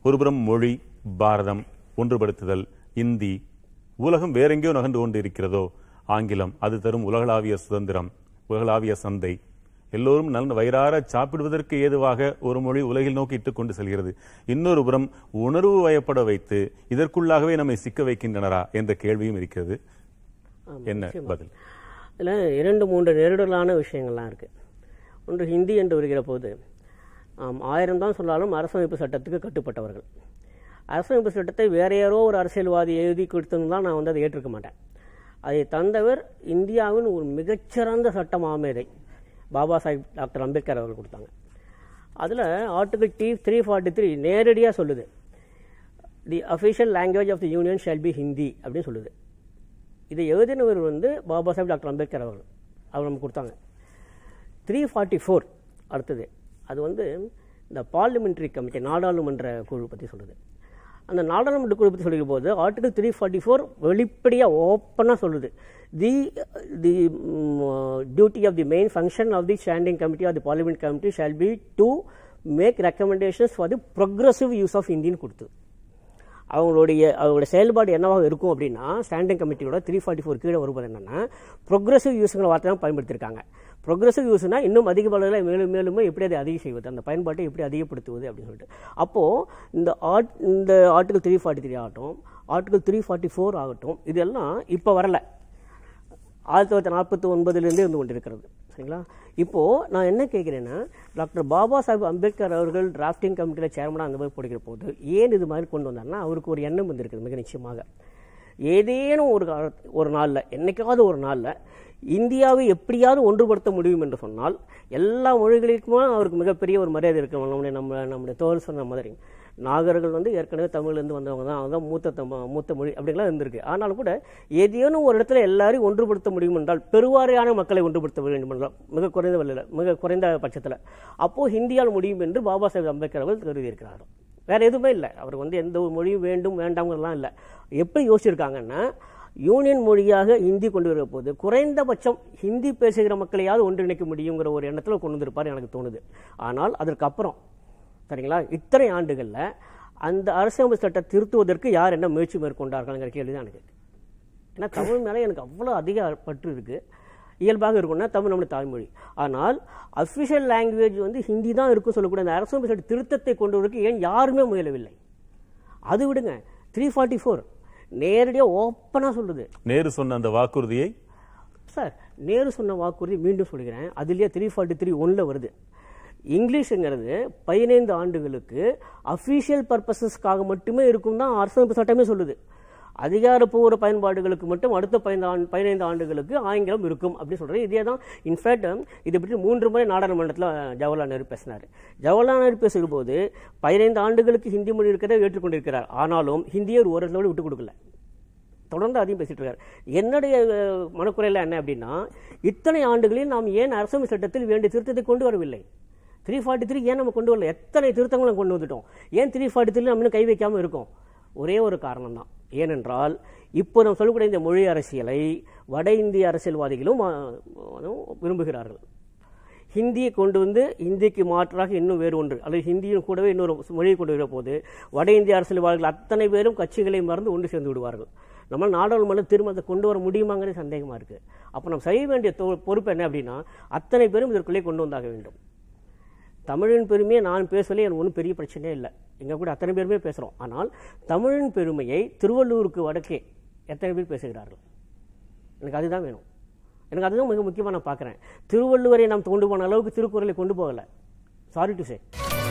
ஒருபுறம் மொழி பாரதம் ஒன்றுபடுத்துதல் இந்தி உலகம் வேறெங்கேயோ நகர்ந்து கொண்டு இருக்கிறதோ ஆங்கிலம் அது தரும் உலகளாவிய சுதந்திரம் உலகளாவிய சந்தை எல்லோரும் நல்ல வயிறார சாப்பிடுவதற்கு ஏதுவாக ஒரு மொழி உலகில் நோக்கி இட்டுக் கொண்டு செல்கிறது இன்னொரு புறம் உணர்வு வயப்பட வைத்து இதற்குள்ளாகவே நம்மை சிக்க வைக்கின்றனரா என்ற கேள்வியும் இருக்கிறது என்ன பதில் இதில் இரண்டு மூன்று நெருடலான விஷயங்கள்லாம் இருக்குது ஒன்று ஹிந்தி என்று வருகிற போது ஆம், ஆயிரம் தான் சொன்னாலும் அரசமைப்பு சட்டத்துக்கு கட்டுப்பட்டவர்கள் அரசமைப்பு சட்டத்தை வேற யாரோ ஒரு அரசியல்வாதி எழுதி கொடுத்ததுதான் நான் வந்து அதை ஏற்றுக்க மாட்டேன் அதை தந்தவர் இந்தியாவின் ஒரு மிகச்சிறந்த சட்ட மாமேதை பாபா சாஹிப் டாக்டர் அம்பேத்கர் அவர்கள் கொடுத்தாங்க அதில் ஆர்டிகல் டி த்ரீ ஃபார்ட்டி த்ரீ நேரடியாக சொல்லுது the official language of the union shall be Hindi அப்படின்னு சொல்லுது இதை எழுதினவர் வந்து பாபா சாஹிப் டாக்டர் அம்பேத்கர் அவர்கள் அவர் நமக்கு கொடுத்தாங்க த்ரீ ஃபார்ட்டி ஃபோர் அடுத்தது அது வந்து இந்த பார்லிமெண்ட்ரி கமிட்டி நாடாளுமன்ற குழு பற்றி சொல்லுது அந்த நாடாளுமன்ற குழு பற்றி சொல்லிக்கும் போது ஆர்டிகல் த்ரீ ஃபார்ட்டி ஃபோர் வெளிப்படையாக ஓப்பனாக சொல்லுது the the duty of the main function of the standing committee of the parliament committee shall be to make recommendations for the progressive use of இந்தின்னு கொடுத்து அவங்களுடைய அவங்களுடைய செயல்பாடு என்னவாக இருக்கும் அப்படின்னா ஸ்டாண்டிங் கமிட்டியோட த்ரீ ஃபார்ட்டி ஃபோர் கீழே வருவது என்னன்னா ப்ரொக்ரஸிவ் யூஸுங்கிற வார்த்தை தான் பயன்படுத்தியிருக்காங்க ப்ரொக்ரஸிவ் யூஸ்னா இன்னும் அதிக அளவில் மேலும் மேலும் எப்படி அதை அதிகம் செய்வது அந்த பயன்பாட்டை எப்படி அதிகப்படுத்துவது அப்படின்னு சொல்லிட்டு அப்போது இந்த ஆர்ட் இந்த ஆர்டிகல் த்ரீ ஃபார்ட்டி த்ரீ ஆகட்டும் ஆர்டிகல் த்ரீ ஃபார்ட்டி ஃபோர் ஆகட்டும் இதெல்லாம் இப்போ வரல ஆயிரத்தி தொள்ளாயிரத்தி நாற்பத்தி ஒன்பதுலேருந்தே வந்து கொண்டிருக்கிறது சரிங்களா இப்போது நான் என்ன கேட்குறேன்னா டாக்டர் பாபா சாஹிப் அம்பேத்கர் அவர்கள் டிராஃப்டிங் கமிட்டியில் சேர்மனாக அந்த மாதிரி போடுகிற போது ஏன் இது மாதிரி கொண்டு வந்தார்னா அவருக்கு ஒரு எண்ணம் வந்திருக்குது மிக நிச்சயமாக ஏதேனும் ஒரு கால ஒரு நாளில் என்னைக்காவது ஒரு நாளில் இந்தியாவை எப்படியாவது ஒன்றுபடுத்த முடியும் என்று சொன்னால் எல்லா மொழிகளுக்குமே அவருக்கு மிகப்பெரிய ஒரு மரியாதை இருக்கு நம்முடைய நம்ம நம்முடைய தோல் சொன்ன மாதிரி நாகர்கள் வந்து ஏற்கனவே தமிழ்லேருந்து வந்தவங்க தான் அவங்க மூத்த தம மூத்த மொழி அப்படிங்கலாம் இருந்திருக்கு ஆனாலும் கூட ஏதேனும் ஒரு இடத்துல எல்லாரையும் ஒன்றுபடுத்த முடியும் என்றால் பெருவாரியான மக்களை ஒன்றுபடுத்த வேண்டும் என்றால் மிக குறைந்த வழியில் மிக குறைந்த பட்சத்தில் அப்போது ஹிந்தியால் முடியும் என்று பாபா சாஹேப் அம்பேத்கர் அவர்கள் கருதியிருக்கிறார் வேற எதுவுமே இல்லை அவர் வந்து எந்த ஒரு மொழியும் வேண்டும் வேண்டாம்ங்கிறதுலாம் இல்லை எப்படி யோசிச்சிருக்காங்கன்னா யூனியன் மொழியாக ஹிந்தி கொண்டு வர போது குறைந்தபட்சம் ஹிந்தி பேசுகிற மக்களையாவது ஒன்றிணைக்க முடியுங்கிற ஒரு எண்ணத்தில் கொண்டு வந்திருப்பார் எனக்கு தோணுது ஆனால் அதற்கு அப்புறம் சரிங்களா இத்தனை ஆண்டுகளில் அந்த அரசியலமைப்பு சட்டம் திருத்துவதற்கு யார் என்ன முயற்சி மேற்கொண்டார்கள்ங்கிற கேள்வி தான் எனக்கு ஏன்னா தமிழ் மேலே எனக்கு அவ்வளோ அதிக பற்று இருக்குது இயல்பாக இருக்கும்னா தமிழ் நம்முடைய தாய்மொழி ஆனால் அஃபிஷியல் லாங்குவேஜ் வந்து ஹிந்தி தான் இருக்கும் சொல்லக்கூடிய அந்த அரசியலமைப்பு சட்ட திருத்தத்தை கொண்டு வரதுக்கு ஏன் யாருமே முயலவில்லை அது விடுங்க த்ரீ ஃபார்ட்டி ஃபோர் நேரடியாக ஓப்பனாக சொல்லுது நேரு சொன்ன அந்த வாக்குறுதியை சார் நேரு சொன்ன வாக்குறுதி மீண்டும் சொல்கிறேன் அதுலேயே த்ரீ ஃபார்ட்டி த்ரீ ஒன்றில் வருது இங்கிலீஷுங்கிறது பதினைந்து ஆண்டுகளுக்கு அஃபீஷியல் பர்பஸஸ்க்காக மட்டுமே இருக்கும் தான் அரசமைப்பு சட்டமே சொல்லுது அதிகாரப்பூர்வ பயன்பாடுகளுக்கு மட்டும் அடுத்த பதினைந்து ஆண்டு பதினைந்து ஆண்டுகளுக்கு ஆங்கிலம் இருக்கும் அப்படின்னு சொல்கிறது இதே தான் இன்ஃபேக்ட் இதை பற்றி மூன்று முறை நாடாளுமன்றத்தில் ஜவஹர்லால் நேரு பேசினார் ஜவஹர்லால் நேரு பேசும்போது பதினைந்து ஆண்டுகளுக்கு ஹிந்தி மொழி இருக்கிறதை ஏற்றுக்கொண்டிருக்கிறார் ஆனாலும் ஹிந்தியை ஒரு ஒரு லெவலில் விட்டு கொடுக்கல தொடர்ந்து அதையும் பேசிட்டு இருக்காரு என்னுடைய அஹ், மனக்குறையில் என்ன அப்படின்னா இத்தனை ஆண்டுகளில் நாம் ஏன் அரசமைப்பு சட்டத்தில் வேண்டிய திருத்தத்தை கொண்டு வரவில்லை த்ரீ ஃபார்ட்டி த்ரீ ஏன் நம்ம கொண்டு வரல எத்தனை திருத்தங்களும் நம்ம கொண்டு வந்துட்டோம் ஏன் த்ரீ ஃபார்ட்டி த்ரீ நம்ம இன்னும் கை வைக்காமல் இருக்கோம் ஒரே ஒரு காரணம் தான் ஏனென்றால் இப்போ நம்ம சொல்லக்கூடிய இந்த மொழி அரசியலை வட இந்திய அரசியல்வாதிகளும் அஹ், விரும்புகிறார்கள் ஹிந்தியை கொண்டு வந்து ஹிந்திக்கு மாற்றாக இன்னும் வேறு ஒன்று அல்லது ஹிந்தியும் கூடவே இன்னொரு மொழியை கொண்டு வர போது வட இந்திய அரசியல்வாதிகள் அத்தனை பேரும் கட்சிகளை மறந்து ஒன்று சேர்ந்து விடுவார்கள் நம்ம நாடாளுமன்ற தீர்மானத்தை கொண்டு வர முடியுமாங்கிறது சந்தேகமாக இருக்குது அப்போ நம்ம செய்ய வேண்டிய தொ- பொறுப்பு என்ன அப்படின்னா அத்தனை பேரும் இதற்குள்ளே கொண்டு வந்தாக வேண்டும் தமிழின் பெருமையை நான் பேசலே எனக்கு ஒன்றும் பெரிய பிரச்சனையே இல்லை எங்கள் கூட அத்தனை பேருமே பேசுகிறோம் ஆனால் தமிழின் பெருமையை திருவள்ளூருக்கு வடக்கே எத்தனை பேர் பேசுகிறார்கள் எனக்கு அதுதான் வேணும் எனக்கு அதுதான் மிக முக்கியமாக நான் பார்க்குறேன் திருவள்ளுவரை நாம் கொண்டு போன அளவுக்கு திருக்குறளை கொண்டு போகலை சாரி டு சே